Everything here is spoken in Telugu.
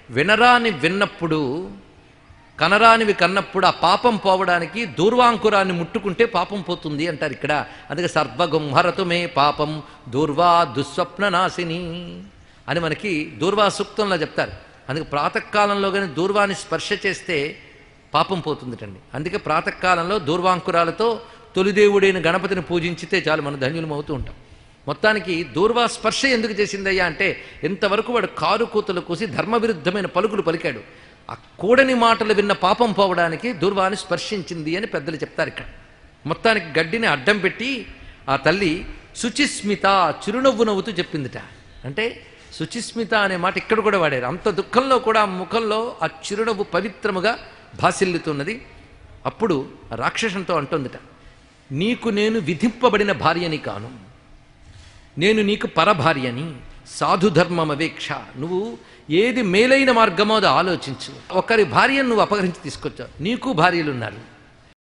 వినరాని విన్నప్పుడు కనరానివి కన్నప్పుడు ఆ పాపం పోవడానికి దూర్వాంకురాన్ని ముట్టుకుంటే పాపం పోతుంది అంటారు ఇక్కడ అందుకే సర్వగుంహరతు మే పాపం దూర్వా దుస్వప్న నాశిని అని మనకి దూర్వా సూక్తంలో చెప్తారు అందుకే ప్రాతకాలంలో కానీ దూర్వాని స్పర్శ చేస్తే పాపం పోతుందిటండి అందుకే ప్రాతకాలంలో దూర్వాంకురాలతో తొలిదేవుడైన గణపతిని పూజించితే చాలు మనం ధన్యులం అవుతూ ఉంటాం మొత్తానికి దూర్వా స్పర్శ ఎందుకు చేసిందయ్యా అంటే ఎంతవరకు వాడు కారు కూతలు కూసి ధర్మవిరుద్ధమైన పలుకులు పలికాడు ఆ కూడని మాటలు విన్న పాపం పోవడానికి దూర్వాని స్పర్శించింది అని పెద్దలు చెప్తారు ఇక్కడ మొత్తానికి గడ్డిని అడ్డం పెట్టి ఆ తల్లి శుచిస్మిత చిరునవ్వు నవ్వుతూ చెప్పిందిట అంటే శుచిస్మిత అనే మాట ఇక్కడ కూడా వాడారు అంత దుఃఖంలో కూడా ఆ ముఖంలో ఆ చిరునవ్వు పవిత్రముగా భాసిల్లుతున్నది అప్పుడు ఆ రాక్షసంతో అంటుందిట నీకు నేను విధింపబడిన భార్యని కాను నేను నీకు పరభార్యని సాధుధర్మమవేక్ష నువ్వు ఏది మేలైన మార్గమో అది ఆలోచించు ఒకరి భార్యను నువ్వు అపహరించి తీసుకొచ్చావు నీకు భార్యలు ఉన్నారు